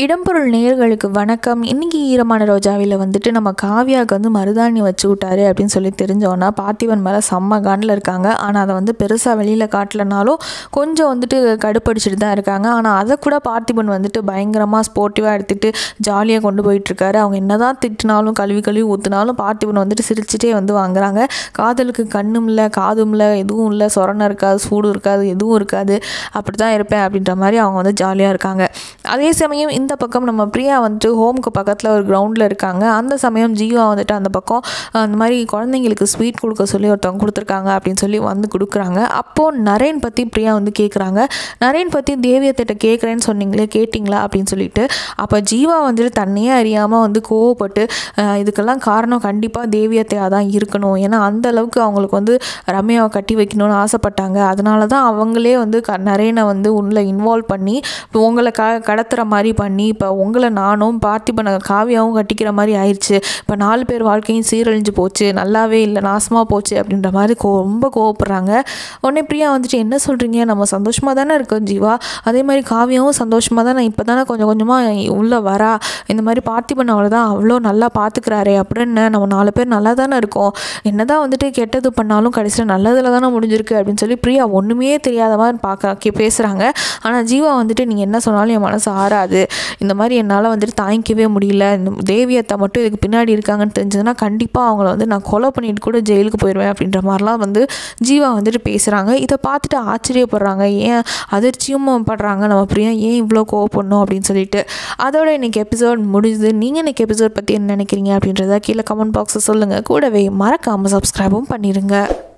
இடம்பொருள் நேயர்களுக்கு வணக்கம் இன்னைக்கு ஈரமான ரோஜாவில் வந்துட்டு நம்ம காவியாவுக்கு வந்து மருதாணி வச்சு விட்டாரு அப்படின்னு சொல்லி தெரிஞ்சோன்னா பார்த்திபன் மேலே செம்ம காண்டில் இருக்காங்க ஆனால் அதை வந்து பெருசாக வெளியில் காட்டலனாலும் கொஞ்சம் வந்துட்டு கடுப்படிச்சிட்டு தான் இருக்காங்க ஆனால் அதை கூட பார்த்திபன் வந்துட்டு பயங்கரமாக ஸ்போர்ட்டிவாக எடுத்துகிட்டு ஜாலியாக கொண்டு போயிட்டுருக்காரு அவங்க என்னதான் திட்டினாலும் கழுவி கழுவி ஊற்றினாலும் பார்த்திபன் வந்துட்டு சிரிச்சிட்டே வந்து வாங்குறாங்க காதலுக்கு கண்ணும் இல்லை காதும் இல்லை எதுவும் இல்லை சொரணம் இருக்காது சூடு இருக்காது எதுவும் இருக்காது அப்படி தான் இருப்பேன் அப்படின்ற மாதிரி அவங்க வந்து ஜாலியாக இருக்காங்க அதே சமயம் இந்த பக்கம் நம்ம பிரியா வந்துட்டு ஹோமுக்கு பக்கத்தில் ஒரு கிரவுண்டில் இருக்காங்க அந்த சமயம் ஜீவா வந்துட்டு அந்த பக்கம் அஹ், இந்த மாதிரி குழந்தைங்களுக்கு ஸ்வீட் கொடுக்க சொல்லி ஒருத்தவங்க கொடுத்துருக்காங்க அப்படின்னு சொல்லி வந்து கொடுக்குறாங்க அப்போது நரேன் பற்றி பிரியா வந்து கேட்குறாங்க நரேன் பற்றி தேவியத்திட்ட கேட்குறேன்னு சொன்னீங்களே கேட்டிங்களா அப்படின்னு சொல்லிட்டு அப்போ ஜீவா வந்துட்டு தன்னையே அறியாமல் வந்து கோவப்பட்டு அஹ், இதுக்கெல்லாம் காரணம் கண்டிப்பாக தேவியத்தையாக தான் இருக்கணும் ஏன்னா அந்த அளவுக்கு அவங்களுக்கு வந்து ரம்யாவை கட்டி வைக்கணும்னு ஆசைப்பட்டாங்க அதனால தான் அவங்களே வந்து க நரேனை வந்து உள்ள இன்வால்வ் பண்ணி இப்போ உங்களை க கடத்துகிற மாதிரி பண்ணி இப்போ உங்களை நானும் பார்த்திபனை காவியாவும் கட்டிக்கிற மாதிரி ஆயிடுச்சு இப்போ நாலு பேர் வாழ்க்கையும் சீரழிஞ்சு போச்சு நல்லாவே இல்லை நாசமாக போச்சு அப்படின்ற மாதிரி கோ ரொம்ப கோவப்படுறாங்க உடனே பிரியா வந்துட்டு என்ன சொல்கிறீங்க நம்ம சந்தோஷமாக தானே இருக்கோம் ஜீவா அதே மாதிரி காவியாவும் சந்தோஷமாக தானே இப்போ தானே கொஞ்சம் கொஞ்சமாக உள்ளே வரா இந்த மாதிரி பார்த்திபன் அவளை தான் அவ்வளோ நல்லா பார்த்துக்கிறாரே அப்படின்னு நம்ம நாலு பேர் நல்லா தானே இருக்கோம் என்ன தான் வந்துட்டு கெட்டது பண்ணாலும் கடைசியில் நல்லதில் தானே முடிஞ்சிருக்கு அப்படின்னு சொல்லி பிரியா ஒன்றுமே தெரியாத மாதிரி பார்க்க கே பேசுகிறாங்க ஆனால் ஜீவா வந்துட்டு நீங்கள் என்ன சொன்னாலும் என் மனசு ஆறாது இந்த மாதிரி என்னால் வந்துட்டு தாங்கிக்கவே முடியல இந்த தேவியத்தை மட்டும் இதுக்கு பின்னாடி இருக்காங்கன்னு தெரிஞ்சதுன்னா கண்டிப்பாக அவங்கள வந்து நான் கொலை பண்ணிட்டு கூட ஜெயிலுக்கு போயிடுவேன் அப்படின்ற மாதிரிலாம் வந்து ஜீவா வந்துட்டு பேசுகிறாங்க இதை பார்த்துட்டு ஆச்சரியப்படுறாங்க ஏன் அதிர்ச்சியும் படுறாங்க நம்ம பிரியா ஏன் இவ்வளோ கோவப்படணும் அப்படின்னு சொல்லிட்டு அதோட இன்னைக்கு எபிசோட் முடிஞ்சுது நீங்கள் இன்னைக்கு எபிசோட் பற்றி என்ன நினைக்கிறீங்க அப்படின்றத கீழே கமெண்ட் பாக்ஸில் சொல்லுங்கள் கூடவே மறக்காமல் சப்ஸ்கிரைபும் பண்ணிடுங்க